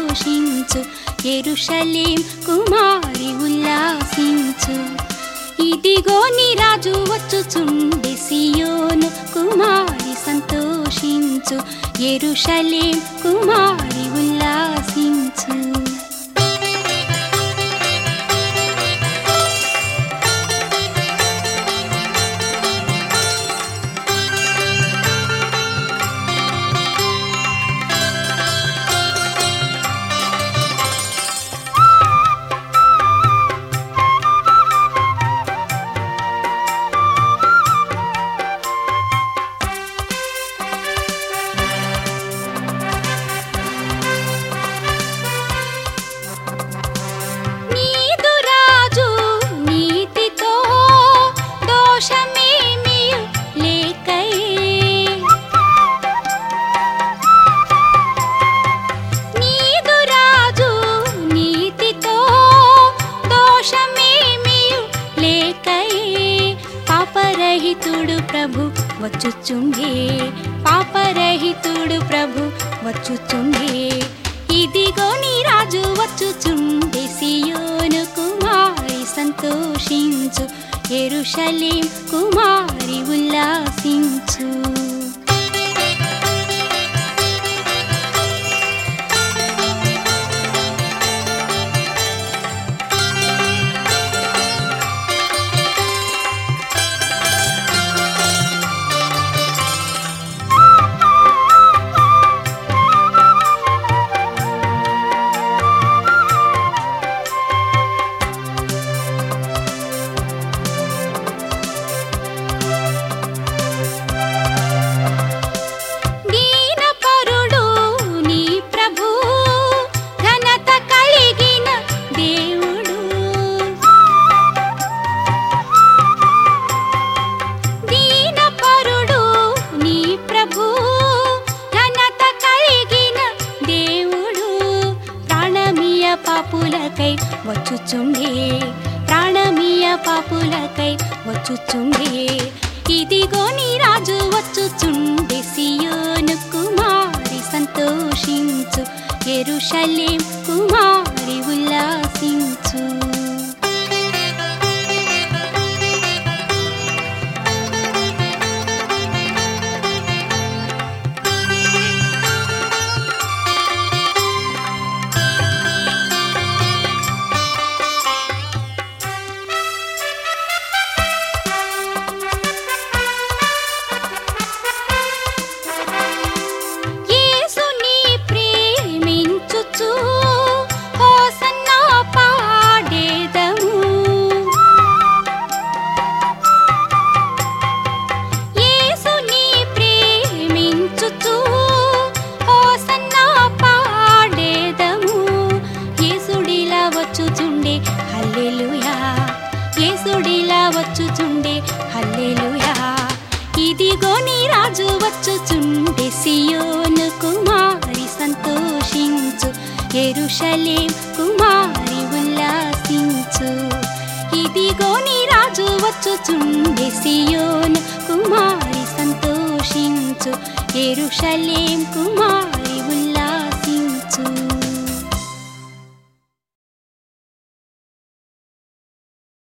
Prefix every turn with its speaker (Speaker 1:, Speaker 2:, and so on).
Speaker 1: సంతోషించు ఎరుషలేం కుమారి ఉల్లాసించు ఇదిగో నీ రాజు వచ్చుచుండి సియోను కుమారి సంతోషించు ఎరుషలేం కుమారి ఉల్లాసించు నీదు రాజు నీతితో దోషమేమీ లేకయే నీదు రాజు నీతితో దోషమేమీ లేకయే పాపరహితుడు ప్రభు వచ్చుచుండే పాపరహితుడు ప్రభు వచ్చుచుండే ఇదిగో నీ రాజు వచ్చుచుండే సియోను కుమారి సంతోషించు ఎరుషలేం కుమారి ఉల్లాసించు దీనపరుడు నీ ప్రభు ఘనత కలిగిన దేవుడు దీనపరుడు నీ ప్రభు ఘనత కలిగిన దేవుడు ప్రాణమీయ పాపులకై వచ్చుచుండే ప్రాణమీయ పాపులకై వచ్చుచుండే ఇదిగో నీ రాజు వచ్చుచుండే సియోను కుమారి సంతోషించు ఎరుషలేం కుమారి ఉల్లాసించు యేసుని ప్రేమించుచు హోసన్నా పాడేదము యేసుని ప్రేమించుచు హోసన్నా పాడేదము యేసుడిలా వచ్చుచుండే హల్లెలూయా యేసుడిలా వచ్చుచుండే హల్లెలూయా ఇదిగో నీ రాజు వచ్చుచుండే సియోను కుమారి సంతోషించు ఎరుషలేం కుమారి ఉల్లాసించు ఇదిగో నీ రాజు వచ్చుచుండే సియోను కుమారి సంతోషించు ఎరుషలేం కుమారి